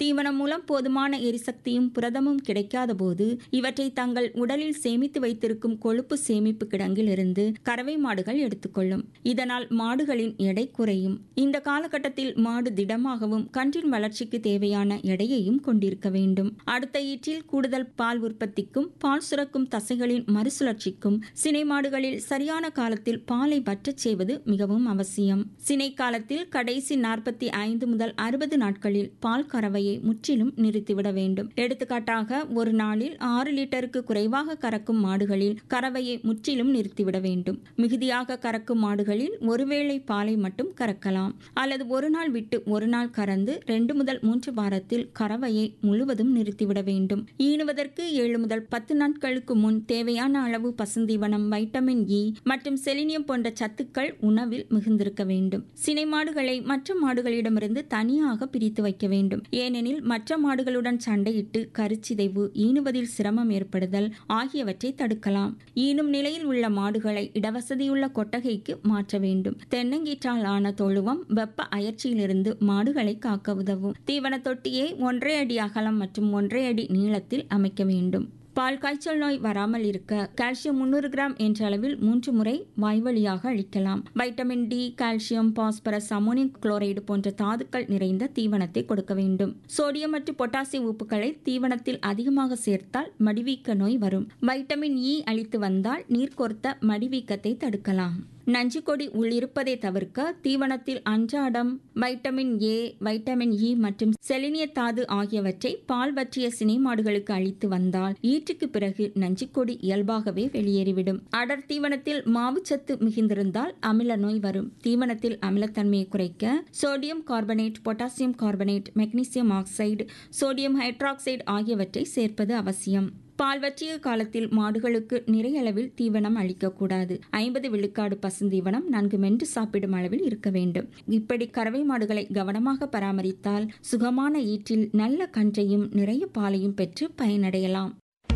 தீவனம் மூலம் போதுமான எரிசக்தியும் புரதமும் கிடைக்காத போது இவற்றை தங்கள் உடலில் சேமித்து வைத்திருக்கும் கொழுப்பு சேமிப்பு கிடங்கில் இருந்து கறவை மாடுகள் எடுத்துக்கொள்ளும் இதனால் மாடுகளின் எடை குறையும் இந்த காலகட்டத்தில் மாடு திடமாகவும் கன்றின் வளர்ச்சிக்கு தேவையான எடையையும் கொண்டிருக்க வேண்டும் அடுத்த ஈற்றில் கூடுதல் பால் உற்பத்திக்கும் பால் சுரக்கும் தசைகளின் மறுசுழற்சிக்கும் சினை மாடுகளில் சரியான காலத்தில் பாலை வற்றச் செய்வது மிகவும் அவசியம் சினை காலத்தில் கடைசி நாற்பத்தி ஐந்து முதல் அறுபது நாட்களில் பால் கறவையை முற்றிலும் நிறுத்திவிட வேண்டும் எடுத்துக்காட்டாக ஒரு நாளில் ஆறு லிட்டருக்கு குறைவாக கறக்கும் மாடுகளில் கறவையை முற்றிலும் நிறுத்திவிட வேண்டும் மிகுதியாக கறக்கும் மாடுகளில் ஒருவேளை பாலை மட்டும் கறக்கலாம் அல்லது ஒரு நாள் விட்டு ஒரு நாள் கறந்து ரெண்டு முதல் மூன்று வாரத்தில் கறவையை முழுவதும் நிறுத்திவிட வேண்டும் ஈனுவதற்கு ஏழு முதல் பத்து நாட்களுக்கு முன் தேவையான அளவு பசுந்தீவனம் வைட்டமின் இ மற்றும் செலினியம் போன்ற சத்துக்கள் உணவில் மிகுந்திருக்க வேண்டும் சினை மாடுகளை மற்ற மாடுகளிடமிருந்து தனியாக பிரித்து வைக்க வேண்டும் ஏனெனில் மற்ற மாடுகளுடன் சண்டையிட்டு கருச்சிதைவு ஈனுவதில் சிரமம் ஏற்படுதல் ஆகியவற்றை தடுக்கலாம் ஈனும் நிலையில் உள்ள மாடுகளை இடவசதியுள்ள கொட்டகைக்கு மாற்ற வேண்டும் தென்னங்கீற்றால் ஆன தொழுவம் வெப்ப அயற்சியிலிருந்து மாடுகளை காக்க உதவும் தீவன தொட்டியை ஒன்றரை அடி அகலம் மற்றும் ஒன்றரை அடி நீளத்தில் அமைக்க வேண்டும் பால் காய்ச்சல் நோய் வராமல் இருக்க கால்சியம் முன்னூறு கிராம் என்ற அளவில் மூன்று முறை வாய்வழியாக அளிக்கலாம் vitamin D calcium phosphorus ammonium chloride போன்ற தாதுக்கள் நிறைந்த தீவனத்தை கொடுக்க வேண்டும் சோடியம் மற்றும் பொட்டாசியம் உப்புகளை தீவனத்தில் அதிகமாக சேர்த்தால் மடிவீக்க நோய் வரும் வைட்டமின் இ அளித்து வந்தால் நீர் கோர்த்த மடிவீக்கத்தை தடுக்கலாம் நஞ்சுக்கொடி உள்ளிருப்பதை தவிர்க்க தீவனத்தில் அன்றாடம் வைட்டமின் ஏ வைட்டமின் இ மற்றும் செலினிய தாது ஆகியவற்றை பால் வற்றிய சினை மாடுகளுக்கு அளித்து வந்தால் ஈற்றுக்கு பிறகு நஞ்சுக்கொடி இயல்பாகவே வெளியேறிவிடும் அடர் தீவனத்தில் மாவுச்சத்து மிகுந்திருந்தால் அமில நோய் வரும் தீவனத்தில் அமிலத்தன்மையை குறைக்க sodium carbonate potassium carbonate magnesium oxide sodium hydroxide ஆகியவற்றை சேர்ப்பது அவசியம் பால் வற்றிய காலத்தில் மாடுகளுக்கு நிறைய அளவில் தீவனம் அளிக்கக்கூடாது ஐம்பது விழுக்காடு பசுந்தீவனம் நன்கு மென்று சாப்பிடும் அளவில் இருக்க வேண்டும் இப்படி கறவை மாடுகளை கவனமாக பராமரித்தால் சுகமான ஈற்றில் நல்ல கன்றையும் நிறைய பாலையும் பெற்று பயனடையலாம்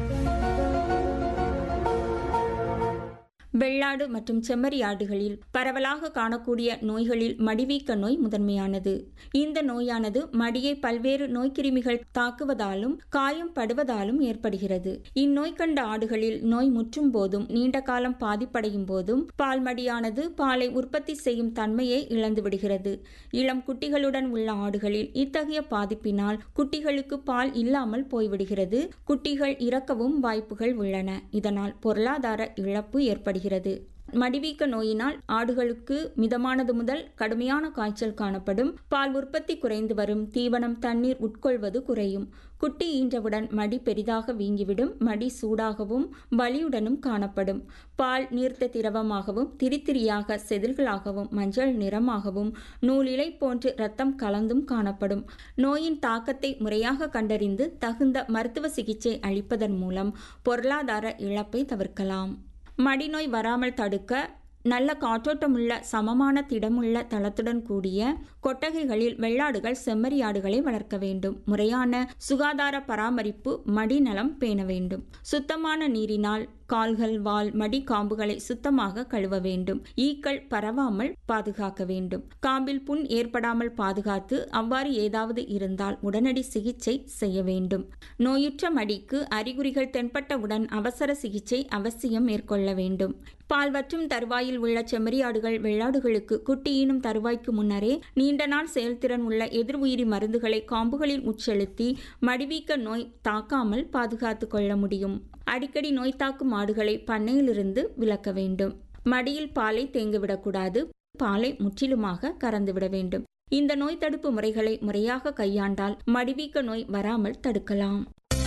வெள்ளாடு மற்றும் செம்மறி ஆடுகளில் பரவலாக காணக்கூடிய நோய்களில் மடிவீக்க நோய் முதன்மையானது இந்த நோயானது மடியை பல்வேறு நோய்க்கிருமிகள் தாக்குவதாலும் காயம் படுவதாலும் ஏற்படுகிறது இந்நோய் கண்ட ஆடுகளில் நோய் முற்றும் போதும் நீண்ட காலம் பாதிப்படையும் போதும் பால் மடியானது பாலை உற்பத்தி செய்யும் தன்மையை இழந்து விடுகிறது இளம் குட்டிகளுடன் உள்ள ஆடுகளில் இத்தகைய பாதிப்பினால் குட்டிகளுக்கு பால் இல்லாமல் போய்விடுகிறது குட்டிகள் இறக்கவும் வாய்ப்புகள் உள்ளன இதனால் பொருளாதார இழப்பு ஏற்படுகிறது ஏற்படுகிறது மடிவீக்க நோயினால் ஆடுகளுக்கு மிதமானது முதல் கடுமையான காய்ச்சல் காணப்படும் பால் உற்பத்தி குறைந்து வரும் தீவனம் தண்ணீர் உட்கொள்வது குறையும் குட்டி ஈன்றவுடன் மடி பெரிதாக வீங்கிவிடும் மடி சூடாகவும் வலியுடனும் காணப்படும் பால் நீர்த்த திரவமாகவும் திரித்திரியாக செதில்களாகவும் மஞ்சள் நிறமாகவும் நூலிலை போன்று இரத்தம் கலந்தும் காணப்படும் நோயின் தாக்கத்தை முறையாக கண்டறிந்து தகுந்த மருத்துவ சிகிச்சை அளிப்பதன் மூலம் பொருளாதார இழப்பை தவிர்க்கலாம் மடிநோய் வராமல் தடுக்க நல்ல காற்றோட்டமுள்ள சமமான திடமுள்ள தளத்துடன் கூடிய கொட்டகைகளில் வெள்ளாடுகள் செம்மறியாடுகளை வளர்க்க வேண்டும் முறையான சுகாதார பராமரிப்பு மடிநலம் பேண வேண்டும் சுத்தமான நீரினால் கால்கள் வால் மடி காம்புகளை சுத்தமாக கழுவ வேண்டும் ஈக்கள் பரவாமல் பாதுகாக்க வேண்டும் காம்பில் புண் ஏற்படாமல் பாதுகாத்து அவ்வாறு ஏதாவது இருந்தால் உடனடி சிகிச்சை செய்ய வேண்டும் நோயுற்ற மடிக்கு அறிகுறிகள் தென்பட்டவுடன் அவசர சிகிச்சை அவசியம் மேற்கொள்ள வேண்டும் பால் வற்றும் தருவாயில் உள்ள செம்மறியாடுகள் வெள்ளாடுகளுக்கு குட்டியினும் தருவாய்க்கு முன்னரே நீண்ட நாள் செயல்திறன் உள்ள எதிர் உயிரி மருந்துகளை காம்புகளில் உட்செலுத்தி மடிவீக்க நோய் தாக்காமல் பாதுகாத்து கொள்ள முடியும் அடிக்கடி நோய் தாக்கும் மாடுகளை பண்ணையிலிருந்து விலக்க வேண்டும் மடியில் பாலை தேங்கிவிடக்கூடாது பாலை முற்றிலுமாக கறந்துவிட வேண்டும் இந்த நோய் தடுப்பு முறைகளை முறையாக கையாண்டால் மடிவீக்க நோய் வராமல் தடுக்கலாம்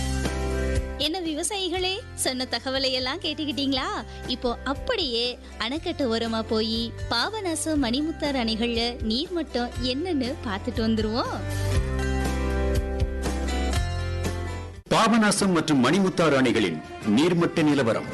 என்ன விவசாயிகளே சொன்ன தகவலை எல்லாம் கேட்டுக்கிட்டீங்களா இப்போ அப்படியே அணைக்கட்டு ஓரமா போய் பாபநாசம் மணிமுத்தார் அணைகள்ல நீர் மட்டம் என்னன்னு பார்த்துட்டு வந்துருவோம் பாபநாசம் மற்றும் மணிமுத்தாறு அணைகளின் நீர்மட்ட நிலவரம்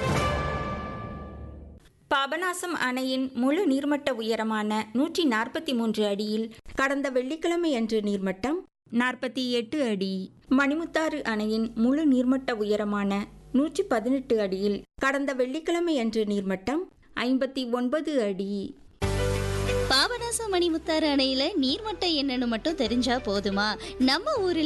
பாபநாசம் அணையின் முழு நீர்மட்ட உயரமான நூற்றி நாற்பத்தி மூன்று அடியில் கடந்த வெள்ளிக்கிழமை அன்று நீர்மட்டம் நாற்பத்தி எட்டு அடி மணிமுத்தாறு அணையின் முழு நீர்மட்ட உயரமான நூற்றி பதினெட்டு அடியில் கடந்த வெள்ளிக்கிழமை அன்று நீர்மட்டம் ஐம்பத்தி ஒன்பது அடி பாபநாசம் மணிமுத்தாறு அணையில நீர்மட்டம் என்னன்னு மட்டும் தெரிஞ்சா போதுமா நம்ம ஊரில்